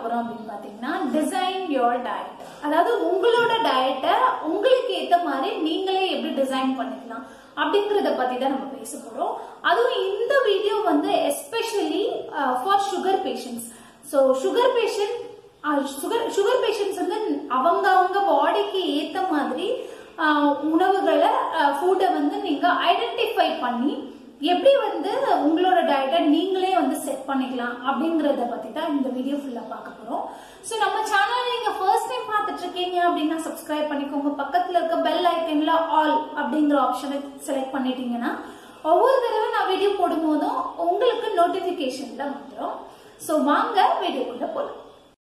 போறோம் அப்படின்னு பாத்தீங்கன்னா டிசைன் யோர் டயட் அதாவது உங்களோட டயட்டை உங்களுக்கு ஏத்த மாதிரி நீங்களே எப்படி டிசைன் பண்ணிக்கலாம் அப்படிங்கறத பத்தி தான் நம்ம பேச போறோம் அதுவும் இந்த வீடியோ வந்து especially for sugar patients so sugar patient sugar sugar patients வந்து அவங்க அவங்க பாடிக்கு ஏத்த மாதிரி ஆஹ், உணவுகளை ஃபுட்டை வந்து நீங்க ஐடென்டிஃபை பண்ணி எப்படி வந்து உங்களோட டயட்டை நீங்களே வந்து செட் பண்ணிக்கலாம் அப்படிங்கறத பத்தி தான் இந்த வீடியோ ஃபுல்லா பார்க்க போறோம் ஸோ நம்ம சேனல் நீங்க ஃபர்ஸ்ட் டைம் பார்த்துட்டு இருக்கீங்க அப்படின்னா சப்ஸ்கிரைப் பண்ணிக்கோங்க பக்கத்துல இருக்க பெல் ஐக்கன்ல ஆல் அப்படிங்கிற ஆப்ஷனை செலக்ட் பண்ணிட்டீங்கன்னா ஒவ்வொரு தடவை நான் வீடியோ போடும்போதும் உங்களுக்கு நோட்டிபிகேஷன்ல வந்துடும் ஸோ வாங்க வீடியோக்குள்ள போலாம்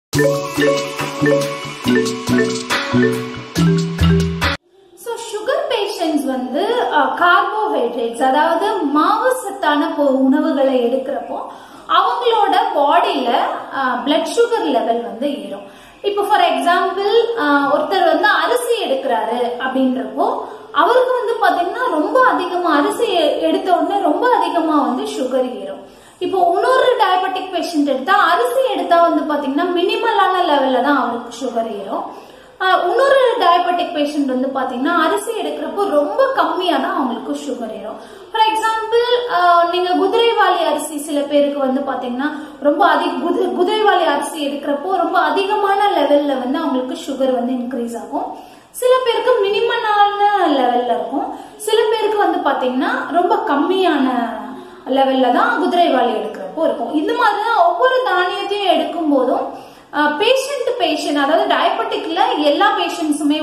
ஸோ சுகர் பேஷண்ட்ஸ் வந்து கார்போஹைட்ரேட்ஸ் அதாவது மாவு சத்தான பொ- உணவுகளை எடுக்கிறப்போ அவங்களோட பாடியில பிளட் சுகர் லெவல் வந்து ஏறும் இப்போ ஃபார் எக்ஸாம்பிள் ஒருத்தர் வந்து அரிசி எடுக்கிறாரு அப்படின்றப்போ அவருக்கு வந்து பாத்தீங்கன்னா ரொம்ப அதிகமா அரிசி எ- எடுத்த உடனே ரொம்ப அதிகமா வந்து சுகர் ஏறும் இப்போ இன்னொரு டயபெட்டிக் பேஷண்ட் எடுத்தா அரிசி எடுத்தா வந்து பாத்தீங்கன்னா மினிமலான லெவல்ல தான் அவருக்கு சுகர் ஏறும் ஆஹ் இன்னொரு டயபெட்டிக் பேஷண்ட் வந்து பாத்தீங்கன்னா அரிசி எடுக்கிறப்போ ரொம்ப கம்மியா தான் அவங்களுக்கு சுகர் ஏறும் ஃபார் எக்ஸாம்பிள் நீங்க குதிரைவாலி அரிசி சில பேருக்கு வந்து பாத்தீங்கன்னா ரொம்ப அதிக குதி- குதிரைவாலி அரிசி எடுக்கிறப்போ ரொம்ப அதிகமான லெவல்ல வந்து அவங்களுக்கு சுகர் வந்து இன்க்ரீஸ் ஆகும் சில பேருக்கு மினிமலான லெவல்ல இருக்கும் சில பேருக்கு வந்து பாத்தீங்கன்னா ரொம்ப கம்மியான லெவல்ல தான் குதிரைவாலி எடுக்கிறப்போ இருக்கும் இந்த மாதிரி தான் ஒவ்வொரு தானியத்தையும் எடுக்கும் போதும் பேஷண்ட் பேஷண்ட் அதாவது டயபெட்டிக்ல எல்லா பேஷண்ட்ஸுமே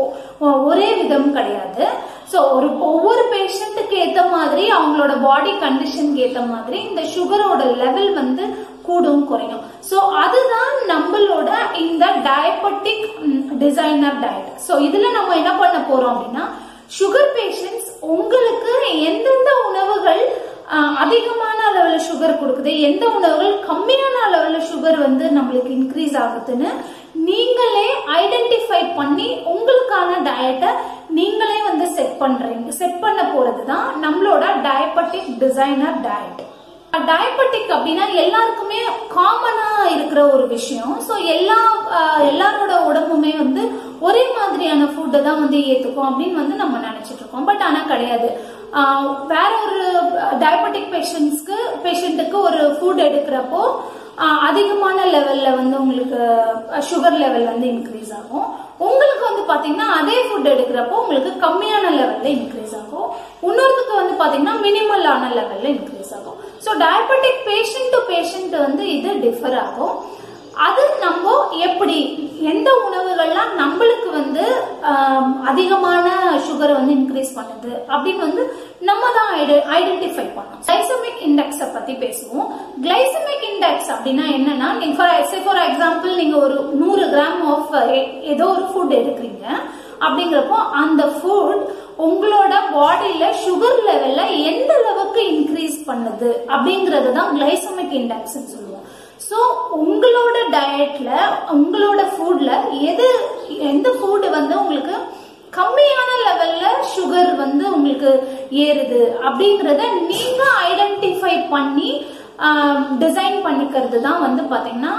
ஒரே விதம் கிடையாது ஸோ ஒரு ஒவ்வொரு பேஷண்ட்டுக்கு ஏத்த மாதிரி அவங்களோட பாடி கண்டிஷனுக்கு ஏத்த மாதிரி இந்த சுகரோட லெவல் வந்து கூடும் குறையும் ஸோ அதுதான் நம்மளோட இந்த டயபெட்டிக் டிசைனர் டயட் ஸோ இதுல நம்ம என்ன பண்ண போறோம் அப்படின்னா சுகர் பேஷண்ட்ஸ் உங்களுக்கு எந்தெந்த உணவுகள் ஆஹ், அதிகமான அளவுல சுகர் கொடுக்குது எந்த உணவுகள் கம்மியான அளவுல சுகர் வந்து நம்மளுக்கு இன்க்ரீஸ் ஆகுதுன்னு நீங்களே ஐடென்டிஃபை பண்ணி உங்களுக்கான டயட்டை நீங்களே வந்து செட் பண்றீங்க செட் பண்ண போறது தான் நம்மளோட டயபெட்டிக் டிசைனர் டயட் டயபெட்டிக் அப்படின்னா எல்லாருக்குமே காமனா இருக்கிற ஒரு விஷயம் ஸோ எல்லா ஆஹ், எல்லாரோட உடம்புமே வந்து ஒரே மாதிரியான ஃபுட்டை தான் வந்து ஏத்துக்கும் அப்படின்னு வந்து நம்ம நினைச்சிட்டு இருக்கோம் பட் ஆனா கிடையாது ஆஹ், வேற ஒரு டயபெட்டிக் பேஷண்ட்ஸ்க்கு பேஷண்ட்டுக்கு ஒரு ஃபுட் எடுக்கிறப்போ ஆஹ், அதிகமான லெவல்ல வந்து உங்களுக்கு சுகர் லெவல் வந்து இன்க்ரீஸ் ஆகும் உங்களுக்கு வந்து பாத்தீங்கன்னா அதே ஃபுட் எடுக்கிறப்போ உங்களுக்கு கம்மியான லெவல்ல இன்க்ரீஸ் ஆகும் இன்னொருத்துக்கு வந்து பாத்தீங்கன்னா மினிமலான லெவல்ல இன்க்ரீஸ் ஆகும் so diabetic patient to patient வந்து இது டிஃபர் ஆகும் அது நம்ம எப்படி எந்த உணவுகள்லாம் நம்மளுக்கு வந்து ஆம், அதிகமான சுகரை வந்து இன்க்ரீஸ் பண்ணுது அப்படின்னு வந்து நம்ம தான் ஐடென்டிஃபை பண்ணோம் கிளைசமிக் இண்டெக்ஸை பத்தி பேசுவோம் கிளைசமிக் இண்டெக்ஸ் அப்படின்னா என்னன்னா நீங்க ஃபார் ஃபார் எக்ஸாம்பிள் நீங்க ஒரு நூறு கிராம் ஆஃப் ஏதோ ஒரு ஃபுட் எடுக்கிறீங்க அப்படிங்கிறப்போ அந்த ஃபுட் உங்களோட பாடியில சுகர் லெவல்ல எந்த அளவுக்கு இன்க்ரீஸ் பண்ணுது அப்படிங்கறது தான் கிளைசமிக் இண்டெக்ஸ் சொல்லுவோம் ஸோ உங்களோட டயட்ல உங்களோட ஃபுட்ல எது எந்த ஃபுட் வந்து உங்களுக்கு கம்மியான லெவல்ல சுகர் வந்து உங்களுக்கு ஏறுது அப்படிங்கறத நீங்க ஐடென்டிஃபை பண்ணி டிசைன் பண்ணிக்கிறது தான் வந்து பாத்தீங்கன்னா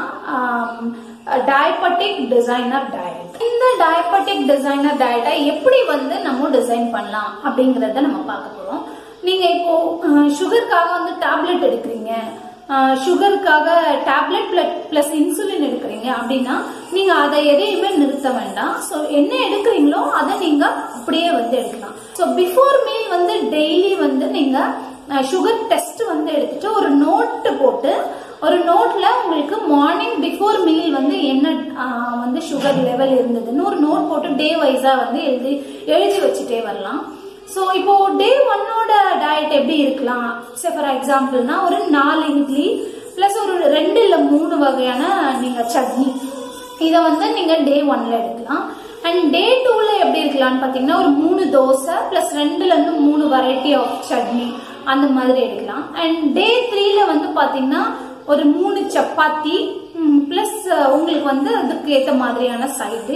டயபெட்டிக் டிசைனர் டயட் இந்த டயபெட்டிக் டிசைனர் டயட்டை எப்படி வந்து நம்ம டிசைன் பண்ணலாம் அப்படிங்கறத நம்ம பார்க்க போறோம் நீங்க இப்போ சுகருக்காக வந்து டேப்லெட் எடுக்கிறீங்க சுகருக்காக டேப்லெட் பிளஸ் இன்சுலின் எடுக்கிறீங்க அப்படின்னா நீங்க அதை எதையுமே நிறுத்த வேண்டாம் ஸோ என்ன எடுக்கிறீங்களோ அதை நீங்க அப்படியே வந்து எடுக்கலாம் ஸோ பிஃபோர் மீல் வந்து டெய்லி வந்து நீங்க சுகர் டெஸ்ட் வந்து எடுத்துட்டு ஒரு நோட்டு போட்டு ஒரு நோட்ல உங்களுக்கு மார்னிங் பிஃபோர் மீல் வந்து என்ன ஆஹ், வந்து சுகர் லெவல் இருந்ததுன்னு ஒரு நோட் போட்டு டே வைஸா வந்து எழுதி எழுதி வச்சுட்டே வரலாம் ஸோ இப்போ டே ஒன்னோட டயட் எப்படி இருக்கலாம் ஃபார் எக்ஸாம்பிள்னா ஒரு நாலு இட்லி பிளஸ் ஒரு ரெண்டு இல்ல மூணு வகையான நீங்க சட்னி இதை வந்து நீங்க டே ஒன்ல எடுக்கலாம் அண்ட் டே டூல எப்படி இருக்கலாம்னு பாத்தீங்கன்னா ஒரு மூணு தோசை பிளஸ் ரெண்டுல இருந்து மூணு வெரைட்டி ஆஃப் சட்னி அந்த மாதிரி எடுக்கலாம் அண்ட் டே த்ரீல வந்து பாத்தீங்கன்னா ஒரு மூணு சப்பாத்தி பிளஸ் உங்களுக்கு வந்து அதுக்கு ஏத்த மாதிரியான சைட் டிஷ்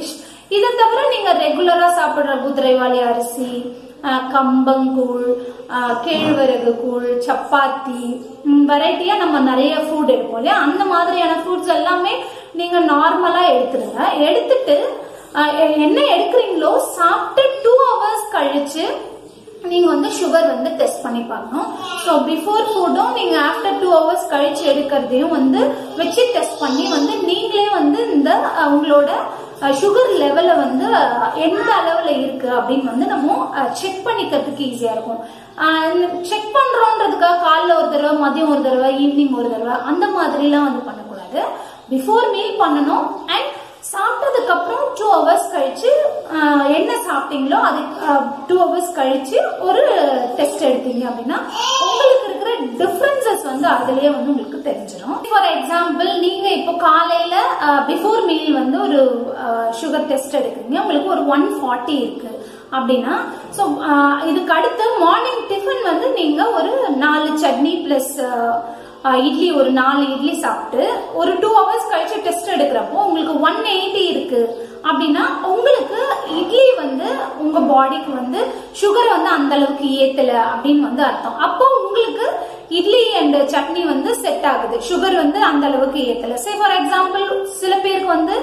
இதை தவிர நீங்க ரெகுலரா சாப்பிடுற குதிரைவாளி அரிசி அஹ், கம்பங்கூழ் அஹ், கேழ்வரகு கூழ் சப்பாத்தி வெரைட்டியா நம்ம நிறைய ஃபுட் எடுப்போம் இல்லையா அந்த மாதிரியான ஃபுட்ஸ் எல்லாமே நீங்க நார்மலா எடுத்துருங்க எடுத்துட்டு அஹ், என்ன எடுக்கிறீங்களோ சாப்பிட்டு டூ ஹவர்ஸ் கழிச்சு நீங்க வந்து சுகர் வந்து டெஸ்ட் பண்ணி பார்க்கணும் ஸோ பிஃபோர் ஃபுட்டும் நீங்க ஆஃப்டர் டூ ஹவர்ஸ் கழிச்சு எடுக்கிறதையும் வந்து வச்சு டெஸ்ட் பண்ணி வந்து நீங்களே வந்து இந்த அஹ், உங்களோட சுகர் லெவலை வந்து அஹ், எந்த அளவுல இருக்கு அப்படின்னு வந்து நம்ம செக் பண்ணிக்கிறதுக்கு ஈஸியா இருக்கும் செக் பண்றோன்றதுக்காக காலைல ஒரு தடவை மதியம் ஒரு தடவை ஈவினிங் ஒரு தடவை அந்த மாதிரிலாம் வந்து பண்ணக்கூடாது பிஃபோர் மீல் பண்ணணும் அண்ட் சாப்பிட்டதுக்கு அப்புறம் டூ ஹவர்ஸ் கழிச்சு ஆஹ், என்ன சாப்பிட்டீங்களோ அது டூ ஹவர்ஸ் கழிச்சு ஒரு டெஸ்ட் எடுத்தீங்க அப்படின்னா உங்களுக்கு இருக்கிற டிஃபரன்சஸ் வந்து அதுலயே வந்து உங்களுக்கு தெரிஞ்சிடும் ஃபார் எக்ஸாம்பிள் நீங்க இப்போ காலையில பிஃபோர் மீல் வந்து ஒரு சுகர் டெஸ்ட் எடுக்கிறீங்க உங்களுக்கு ஒரு ஒன் ஃபார்ட்டி இருக்கு அப்படின்னா ஸோ இதுக்கு அடுத்து மார்னிங் டிஃபன் வந்து நீங்க ஒரு நாலு சட்னி பிளஸ் ஆஹ் இட்லி ஒரு நாலு இட்லி சாப்பிட்டு ஒரு டூ ஹவர்ஸ் கழிச்சு டெஸ்ட் எடுக்கிறப்போ உங்களுக்கு ஒன் எயிட்டி இருக்கு அப்படின்னா உங்களுக்கு இட்லி வந்து உங்க பாடிக்கு வந்து சுகர் வந்து அந்த அளவுக்கு ஏத்தல அப்படின்னு வந்து அர்த்தம் அப்போ உங்களுக்கு இட்லி அண்ட் சட்னி வந்து செட் ஆகுது சுகர் வந்து அந்த அளவுக்கு ஏத்தல சே ஃபார் எக்ஸாம்பிள் சில பேருக்கு வந்து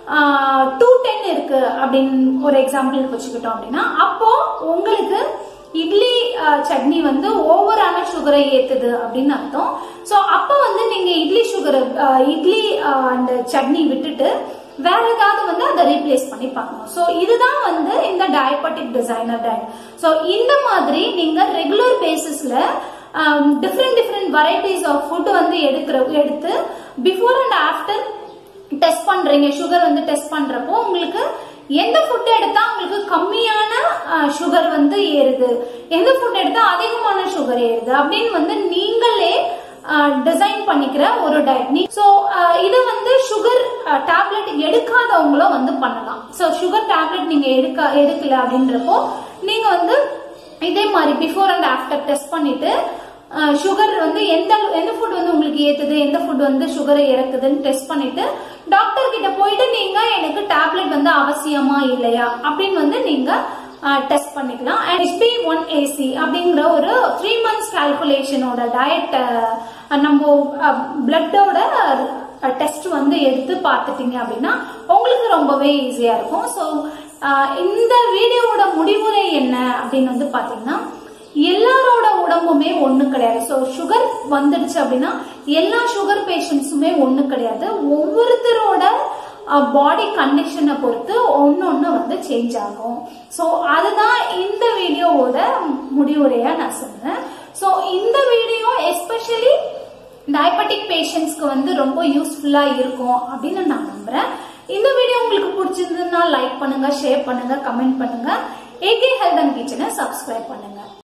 டூ டென் இருக்கு அப்படின்னு ஒரு எக்ஸாம்பிளுக்கு வச்சுக்கிட்டோம் அப்படின்னா அப்போ உங்களுக்கு இட்லி அஹ், சட்னி வந்து ஓவரான சுகரை ஏத்துது அப்படின்னு அர்த்தம் சோ அப்ப வந்து நீங்க இட்லி சுகர் இட்லி அண்ட் சட்னி விட்டுட்டு வேற ஏதாவது வந்து அதை ரீப்ளேஸ் பண்ணி பார்க்கணும் சோ இதுதான் வந்து இந்த டயபெட்டிக் டிசைனர் டயட் சோ இந்த மாதிரி நீங்க ரெகுலர் பேசிஸ்ல different different varieties of food வந்து எடுக்கிற எடுத்து பிஃபோர் அண்ட் ஆஃப்டர் டெஸ்ட் பண்றீங்க சுகர் வந்து டெஸ்ட் பண்றப்போ உங்களுக்கு எந்த ஃபுட் எடுத்தா உங்களுக்கு கம்மியான சுகர் வந்து ஏறுது எந்த ஃபுட் எடுத்தா அதிகமான சுகர் ஏறுது அப்படின்னு வந்து நீங்களே டிசைன் பண்ணிக்கிற ஒரு டயட் ஸோ இது வந்து சுகர் டேப்லெட் எடுக்காதவங்களும் வந்து பண்ணலாம் ஸோ சுகர் டேப்லெட் நீங்க எடுக்க எடுக்கல அப்படின்றப்போ நீங்க வந்து இதே மாதிரி பிஃபோர் அண்ட் ஆஃப்டர் டெஸ்ட் பண்ணிட்டு சுகர் வந்து எந்த எந்த ஃபுட் வந்து உங்களுக்கு ஏத்துது எந்த ஃபுட் வந்து சுகரை இறக்குதுன்னு டெஸ்ட் பண்ணிட்டு டாக்டர் கிட்ட போயிட்டு நீங்க எனக்கு டேப்லெட் வந்து அவசியமா இல்லையா அப்படின்னு வந்து நீங்க டெஸ்ட் பண்ணிக்கலாம் ஹெச்பி ஒன் ஏசி அப்படிங்கிற ஒரு த்ரீ மந்த்ஸ் கால்குலேஷனோட டயட் நம்ம பிளட்டோட டெஸ்ட் வந்து எடுத்து பார்த்துட்டீங்க அப்படின்னா உங்களுக்கு ரொம்பவே ஈஸியா இருக்கும் ஸோ இந்த வீடியோவோட முடிவுரை என்ன அப்படின்னு வந்து பாத்தீங்கன்னா எல்லாரோட உடம்புமே ஒண்ணு கிடையாது ஸோ சுகர் வந்துடுச்சு அப்படின்னா எல்லா சுகர் பேஷண்ட்ஸுமே ஒண்ணு கிடையாது ஒவ்வொருத்தரோட பாடி கண்டிஷனை பொறுத்து ஒன்னொன்னு வந்து சேஞ்ச் ஆகும் ஸோ அதுதான் இந்த வீடியோவோட முடிவுரையா நான் சொன்னேன் ஸோ இந்த வீடியோ எஸ்பெஷலி டயபெட்டிக் பேஷண்ட்ஸ்க்கு வந்து ரொம்ப யூஸ்ஃபுல்லா இருக்கும் அப்படின்னு நான் நம்புறேன் இந்த வீடியோ உங்களுக்கு பிடிச்சிருந்ததுன்னா லைக் பண்ணுங்க ஷேர் பண்ணுங்க கமெண்ட் பண்ணுங்க ஏகே ஹெல்த் அண்ட் கிச்சனை சப்ஸ்கிரைப் பண்ணுங்க